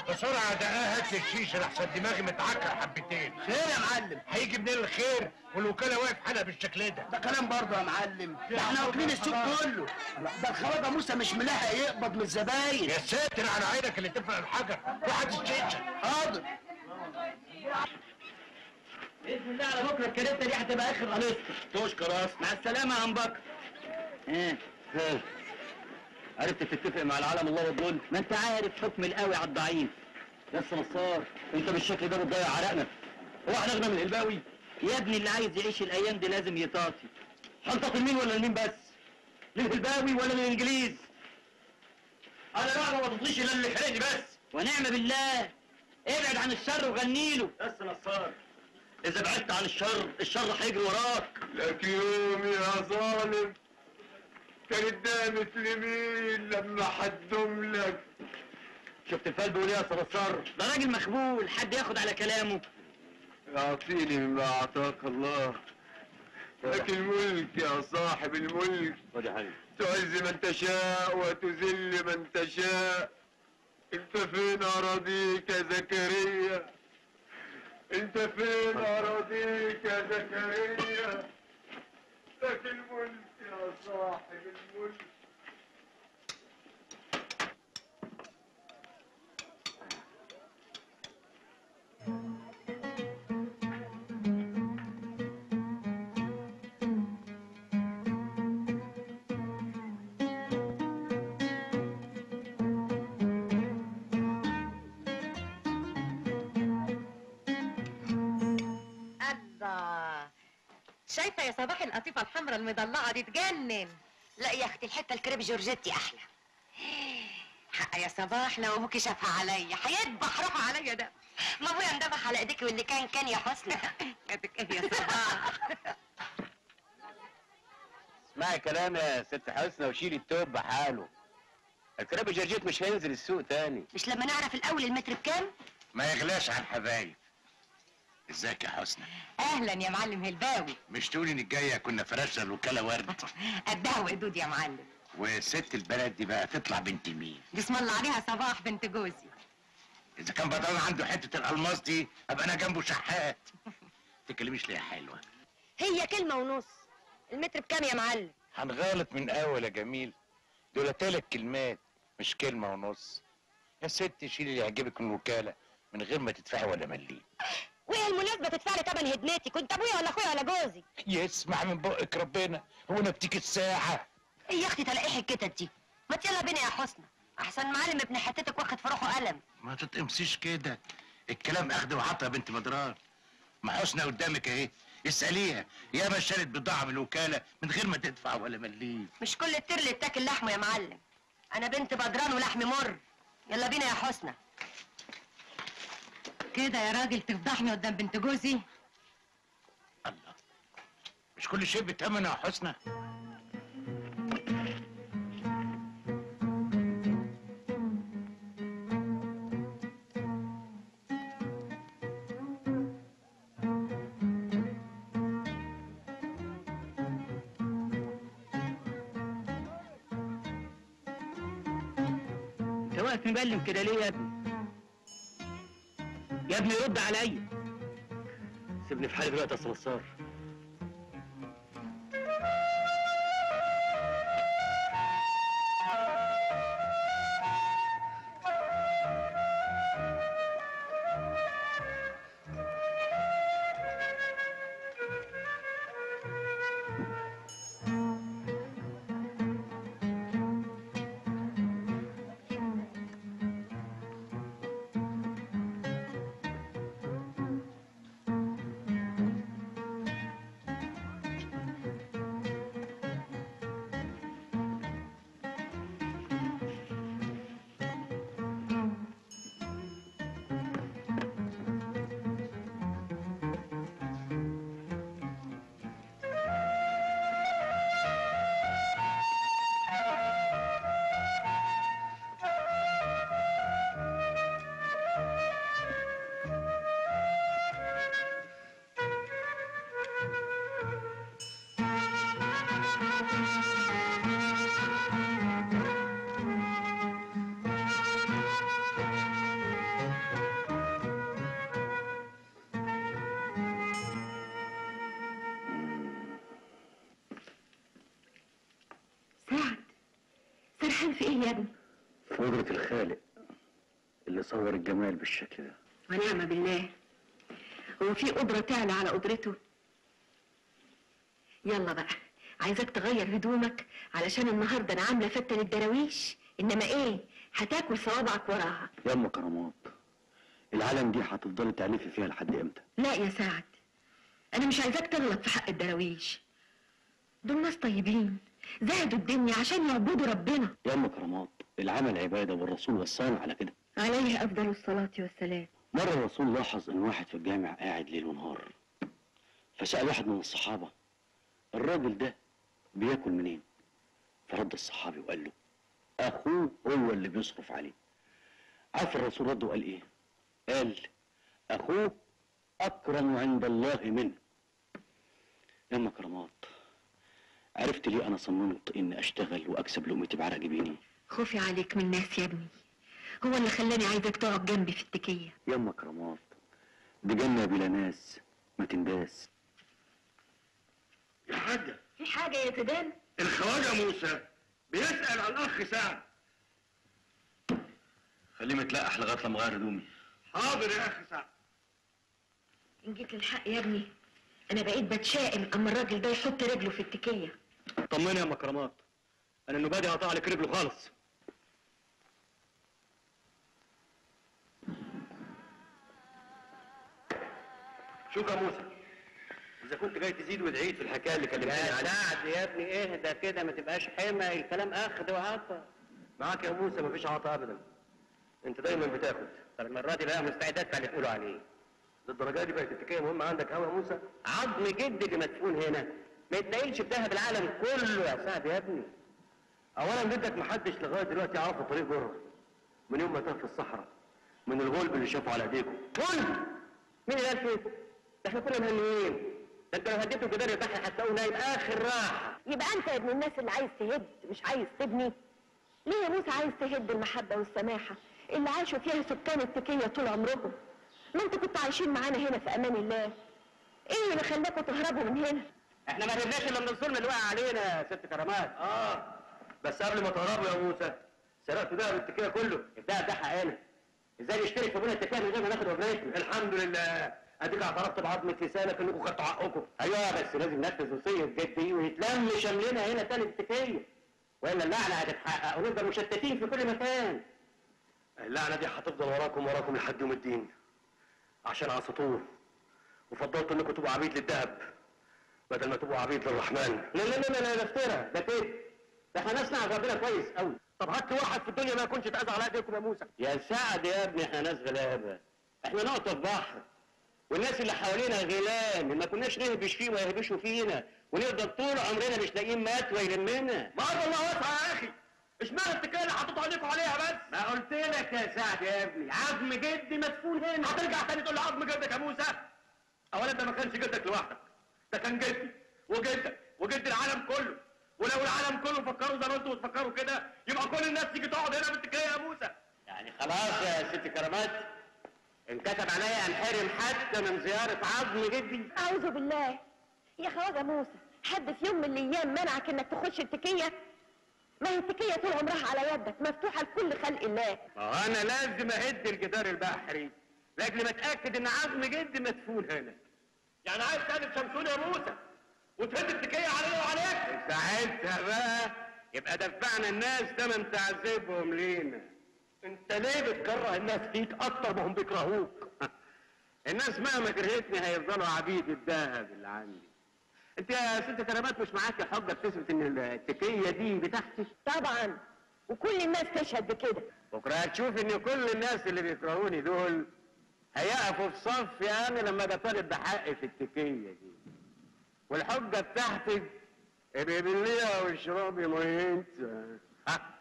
بسرعه ده هات لي الشيشه لحسن دماغي متعكر حبتين خير يا معلم هيجي منين الخير والوكاله واقف حالها بالشكل ده ده كلام برضه يا معلم ده احنا واكلين السوق كله ده الخواجه موسى مش ملاحق يقبض من الزباين يا ساتر على عينك اللي تفرق الحجر روح هات الشيشه حاضر باذن الله على بكره الكارته دي هتبقى اخر قنصه تشكر اصلا مع السلامه يا عم بكر ايه ايه عرفت تتفق مع العالم الله والدول ما انت عارف حكم القوي على الضعيف بس نصار انت بالشكل ده بتضيع عرقنا هو احنا اغنى من الهلباوي يا ابني اللي عايز يعيش الايام دي لازم يطاطي حنطة لمين ولا لمين بس للهلباوي ولا للانجليز انا لا ما بتطيش الا اللي خلقني بس ونعم بالله ابعد عن الشر وغني له بس نصار اذا بعدت عن الشر الشر هيجري وراك لك يوم يا ظالم كانت دامت لمين لما حدم لك شفت الفال بيقول ايه يا نصار ده راجل مخبول حد ياخد على كلامه اعطيني مما اعطاك الله لك الملك يا صاحب الملك خد يا حبيبي تعز من تشاء وتذل من تشاء انت فين اراضيك يا زكريا انت فين اراضيك يا زكريا لك الملك يا صاحب الملك الله شايفه يا صباح القطيفه الحمراء المضلعه دي تجنن لا يا اختي الحته الكريب جورجيتي احلى حق يا صباح لو ابوكي شافها عليا هيذبح روحه عليا ده ما ابويا اندبح على ايديكي واللي كان كان يا حسنى كاتك ايه يا صباح اسمعي كلام يا ست حسنى وشيلي التوب بحاله الكراب جرجيت مش هينزل السوق تاني مش لما نعرف الاول المتر بكام ما يغلاش على الحبايب ازيك يا حسنى اهلا يا معلم هلباوي مش تقولي انك جايه كنا فرشنا الوكاله ورد قدها وقدود يا معلم وست البلد دي بقى تطلع بنت مين بسم الله عليها صباح بنت جوزي اذا كان بدران عنده حته الالماس دي ابقى انا جنبه شحات تكلميش ليه يا حلوه هي كلمه ونص المتر بكام يا معلم هنغلط من اول يا جميل دول تلات كلمات مش كلمه ونص يا ست شيلي اللي يعجبك من الوكاله من غير ما تدفعي ولا مليم وايه المناسبه تدفع لي تمن هدنتي كنت ابويا ولا اخويا ولا جوزي يسمع من بقك ربنا هو انا بتيجي الساعه ايه يا اختي تلاقيح الكتت دي ما يلا بينا يا حسنى احسن معلم ابن حتتك واخد في روحه قلم ما تتقمصيش كده الكلام اخد وعطا يا بنت بدران ما حسنى قدامك اهي اساليها يا ما اشترت بضاعه من الوكاله من غير ما تدفع ولا مليم مش كل الترل يتاكل لحمه يا معلم انا بنت بدران ولحم مر يلا بينا يا حسنى كده يا راجل تفضحني قدام بنت جوزي الله مش كل شيء بتمنه يا حسنى انت واقف مبلم كده ليه يا ابني يا ابني رد عليا سيبني في حالي دلوقتي يا نصار فرحان في ايه يا ابني في قدرة الخالق اللي صور الجمال بالشكل ده ونعم بالله هو في قدرة تعلى على قدرته يلا بقى عايزاك تغير هدومك علشان النهارده انا عامله فتة للدراويش انما ايه هتاكل صوابعك وراها يا ام كرامات العالم دي هتفضلي تعلفي فيها لحد امتى لا يا سعد انا مش عايزاك تغلط في حق الدراويش دول ناس طيبين زهدوا الدنيا عشان يعبدوا ربنا يا ام كرامات العمل عباده والرسول وصانا على كده عليه افضل الصلاه والسلام مره الرسول لاحظ ان واحد في الجامع قاعد ليل ونهار فسال واحد من الصحابه الراجل ده بياكل منين فرد الصحابي وقال له اخوه هو اللي بيصرف عليه عارف الرسول رد وقال ايه قال اخوه اكرم عند الله منه يا ام كرامات عرفت ليه انا صممت اني اشتغل واكسب لقمتي بعرق جبيني خوفي عليك من الناس يا ابني هو اللي خلاني عايزك تقعد جنبي في التكيه يا ام كرامات دي جنه بلا ناس ما تنداس يا حاجة في حاجه يا سيدان الخواجة موسى بيسأل عن الأخ سعد خليه متلقح لغايه لما اغير هدومي حاضر يا أخ سعد ان جيت للحق يا ابني انا بقيت بتشائم اما الراجل ده يحط رجله في التكيه طمني يا ام كرامات انا النبادي قطع لك رجله خالص شوف يا موسى اذا كنت جاي تزيد وتعيد في الحكايه اللي كلمتني يا عليها سعد يا ابني اهدى كده ما تبقاش حمى الكلام اخد وعطا معاك يا موسى مفيش عطاء ابدا انت دايما بتاخد طب المره دي بقى مستعد ادفع اللي تقولوا عليه للدرجه دي بقت التكيه مهمه عندك قوي يا موسى عظم جد اللي مدفون هنا ما يتنقلش بذهب العالم كله يا سعد يا ابني اولا بدك محدش لغايه دلوقتي يعرف طريق بره من يوم ما تاه في الصحراء من الغلب اللي شافه على ايديكم كل مين اللي قال كده؟ ده احنا كنا مهنيين ده انت لو هديته جدار البحر هتلاقوه نايم اخر راحه يبقى انت يا ابن الناس اللي عايز تهد مش عايز تبني ليه يا موسى عايز تهد المحبة والسماحة اللي عاشوا فيها سكان التكية طول عمرهم ما انتوا كنتوا عايشين معانا هنا في امان الله ايه اللي خلاكوا تهربوا من هنا احنا ما هربناش الا من الظلم اللي وقع علينا يا ست كرامات اه بس قبل ما تهربوا يا موسى سرقت دهب التكيه كله الدهب ده حقنا ازاي نشترك في بنى التكيه من غير ما ناخد وجنتنا الحمد لله اديك اعترفت بعظمه لسانك انكم خدتوا حقكم ايوه بس لازم ننفذ وصيه جدي ويتلم شملنا هنا تاني التكيه والا اللعنه هتتحقق ونفضل مشتتين في كل مكان اللعنه دي هتفضل وراكم وراكم لحد يوم الدين عشان عصيتوه وفضلتوا انكم تبقوا عبيد للذهب بدل ما تبقوا عبيد للرحمن لا لا لا لا لا افترى ده كده ده احنا ناس نعرف ربنا كويس قوي طب هات لي واحد في الدنيا ما يكونش اتاذى على ايديكم يا موسى يا سعد يا ابني احنا ناس غلابه احنا نقطه في بحر والناس اللي حوالينا غلام ما كناش نهبش فيه ويهبشوا فينا ونفضل طول عمرنا مش لاقيين مات يلمنا ما ارض الله واسعه يا اخي اشمعنى التكيه اللي حطيتوا عليكم عليها بس ما قلت لك يا سعد يا ابني عظم جدي مدفون هنا هترجع تاني تقول لي عظم جدك يا موسى اولا ده ما كانش جدك لوحدك ده كان جدي وجدك وجد العالم كله ولو العالم كله فكروا زي ما انتوا بتفكروا كده يبقى كل الناس تيجي تقعد هنا في التكيه يا موسى يعني خلاص يا ست كرامات انكتب عليا انحرم حتى من زيارة عظم جدي اعوذ بالله يا خواجه موسى حد في يوم من الايام منعك انك تخش التكية ما هي التكية طول عمرها على يدك مفتوحة لكل خلق الله ما هو انا لازم اهد الجدار البحري لاجل ما اتاكد ان عظم جدي مدفون هنا يعني عايز تهدف شمسون يا موسى وتهد التكيه علينا وعليك ساعتها بقى يبقى دفعنا الناس تمن تعذيبهم لينا انت ليه بتكره الناس فيك اكتر ما هم بيكرهوك الناس مهما كرهتني هيفضلوا عبيد الذهب اللي عندي انت يا ست كرامات مش معاك حجه بتثبت ان التكيه دي بتاعتي طبعا وكل الناس تشهد بكده بكره هتشوف ان كل الناس اللي بيكرهوني دول هيقفوا في صفي انا لما بطالب بحقي في التكيه دي والحجه بتاعتي ابقي بالليها واشربي ميه انت